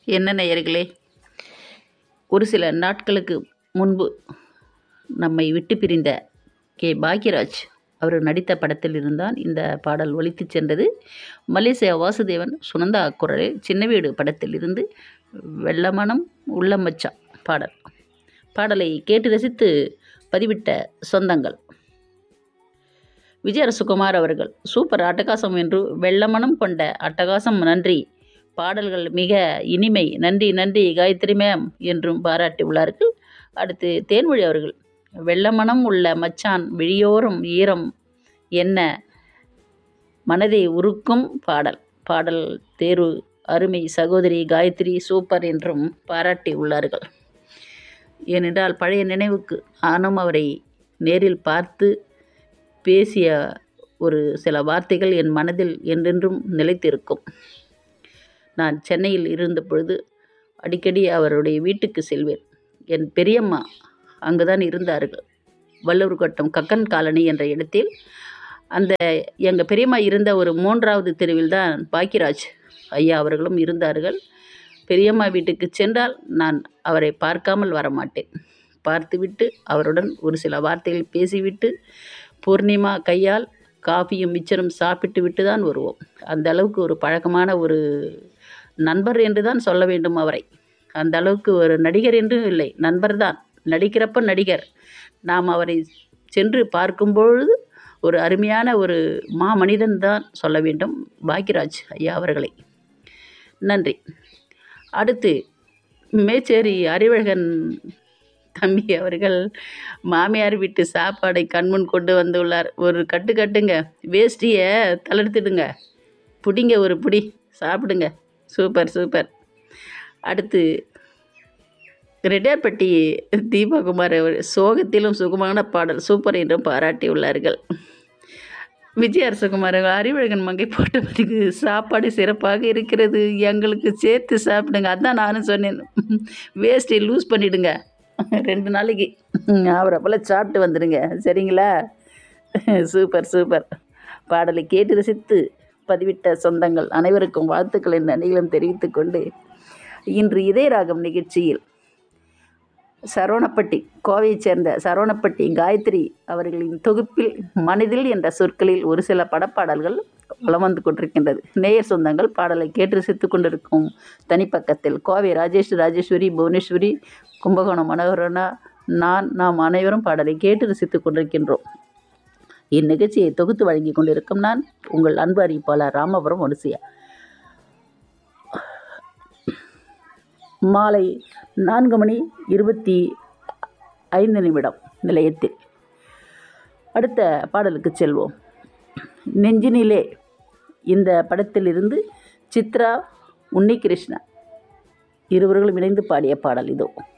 என்ன நேயர்களே ஒரு சில நாட்களுக்கு முன்பு நம்மை விட்டு பிரிந்த கே பாக்யராஜ் அவர் நடித்த படத்தில் இருந்தான் இந்த பாடல் ஒலித்துச் சென்றது மலேசியா வாசுதேவன் சுனந்தா குரலில் சின்ன வீடு படத்தில் இருந்து வெள்ளமனம் உள்ள மச்சான் பாடல் பாடலை கேட்டு ரசித்து பதிவிட்ட சொந்தங்கள் விஜய அரசுகுமார் அவர்கள் சூப்பர் அட்டகாசம் என்று வெள்ளமனம் கொண்ட அட்டகாசம் நன்றி பாடல்கள் மிக இனிமை நன்றி நன்றி காயத்ரி மேம் என்றும் பாராட்டியுள்ளார்கள் அடுத்து தேன்மொழி அவர்கள் வெள்ளமனம் உள்ள மச்சான் விழியோரம் ஈரம் என்ன மனதை உருக்கும் பாடல் பாடல் தேர்வு அருமை சகோதரி காயத்ரி சூப்பர் என்றும் பாராட்டி உள்ளார்கள் ஏனென்றால் பழைய நினைவுக்கு நானும் அவரை நேரில் பார்த்து பேசிய ஒரு சில வார்த்தைகள் என் மனதில் என்றென்றும் நிலைத்திருக்கும் நான் சென்னையில் இருந்த பொழுது அடிக்கடி அவருடைய வீட்டுக்கு செல்வேன் என் பெரியம்மா அங்குதான் இருந்தார்கள் வல்லூர் கோட்டம் கக்கன் காலனி என்ற இடத்தில் அந்த எங்கள் பெரியம்மா இருந்த ஒரு மூன்றாவது தெருவில் தான் பாக்கியராஜ் ஐயா அவர்களும் இருந்தார்கள் பெரியம்மா வீட்டுக்கு சென்றால் நான் அவரை பார்க்காமல் வரமாட்டேன் பார்த்துவிட்டு அவருடன் ஒரு சில வார்த்தைகள் பேசிவிட்டு பூர்ணிமா கையால் காஃபியும் மிச்சரும் சாப்பிட்டு விட்டு தான் வருவோம் அந்த அளவுக்கு ஒரு பழக்கமான ஒரு நண்பர் என்று தான் சொல்ல வேண்டும் அவரை அந்த அளவுக்கு ஒரு நடிகர் என்றும் இல்லை நண்பர் தான் நடிக்கிறப்ப நடிகர் நாம் அவரை சென்று பார்க்கும்பொழுது ஒரு அருமையான ஒரு மா மனிதன் தான் சொல்ல வேண்டும் பாக்யராஜ் ஐயா அவர்களை நன்றி அடுத்து மேச்சேரி அறிவழகன் தம்பி அவர்கள் மாமியார் வீட்டு சாப்பாடை கண்முன் கொண்டு வந்துள்ளார் ஒரு கட்டு கட்டுங்க வேஷ்டியை தளர்த்திடுங்க பிடிங்க ஒரு பிடி சாப்பிடுங்க சூப்பர் சூப்பர் அடுத்து ரெட்டியார்பட்டி தீபகுமார் அவர் சோகத்திலும் சுகமான பாடல் சூப்பர் என்றும் பாராட்டியுள்ளார்கள் விஜய் அரசகுமார் அறிவழகன் மங்கை போட்டவருக்கு சாப்பாடு சிறப்பாக இருக்கிறது எங்களுக்கு சேர்த்து சாப்பிடுங்க அதான் நானும் சொன்னேன் வேஸ்ட்டை லூஸ் பண்ணிவிடுங்க ரெண்டு நாளைக்கு அவரை போல் சாப்பிட்டு வந்துடுங்க சரிங்களா சூப்பர் சூப்பர் பாடலை கேட்டு ரசித்து பதிவிட்ட சொந்தங்கள் அனைவருக்கும் வாழ்த்துக்களை நன்றிகளும் தெரிவித்துக் கொண்டு இன்று இதய ராகம் நிகழ்ச்சியில் சரவணப்பட்டி கோவையைச் சேர்ந்த சரவணப்பட்டி காயத்ரி அவர்களின் தொகுப்பில் மனதில் என்ற சொற்களில் ஒரு சில படப்பாடல்கள் வலம் வந்து கொண்டிருக்கின்றது நேயர் சொந்தங்கள் பாடலை கேட்டு ரசித்துக் கொண்டிருக்கும் தனிப்பக்கத்தில் கோவை ராஜேஷ் ராஜேஸ்வரி புவனேஸ்வரி கும்பகோணம் மனோகரனா நான் நாம் அனைவரும் பாடலை கேட்டு ரசித்துக் கொண்டிருக்கின்றோம் இந்நிகழ்ச்சியை தொகுத்து வழங்கி கொண்டிருக்கும் நான் உங்கள் அன்பு அறிவிப்பாளர் ராமபுரம் ஒடிசியா மாலை நான்கு மணி இருபத்தி ஐந்து நிமிடம் நிலையத்தில் அடுத்த பாடலுக்கு செல்வோம் நெஞ்சினிலே இந்த படத்திலிருந்து சித்ரா உன்னிகிருஷ்ணா இருவர்களும் இணைந்து பாடிய பாடல் இதோ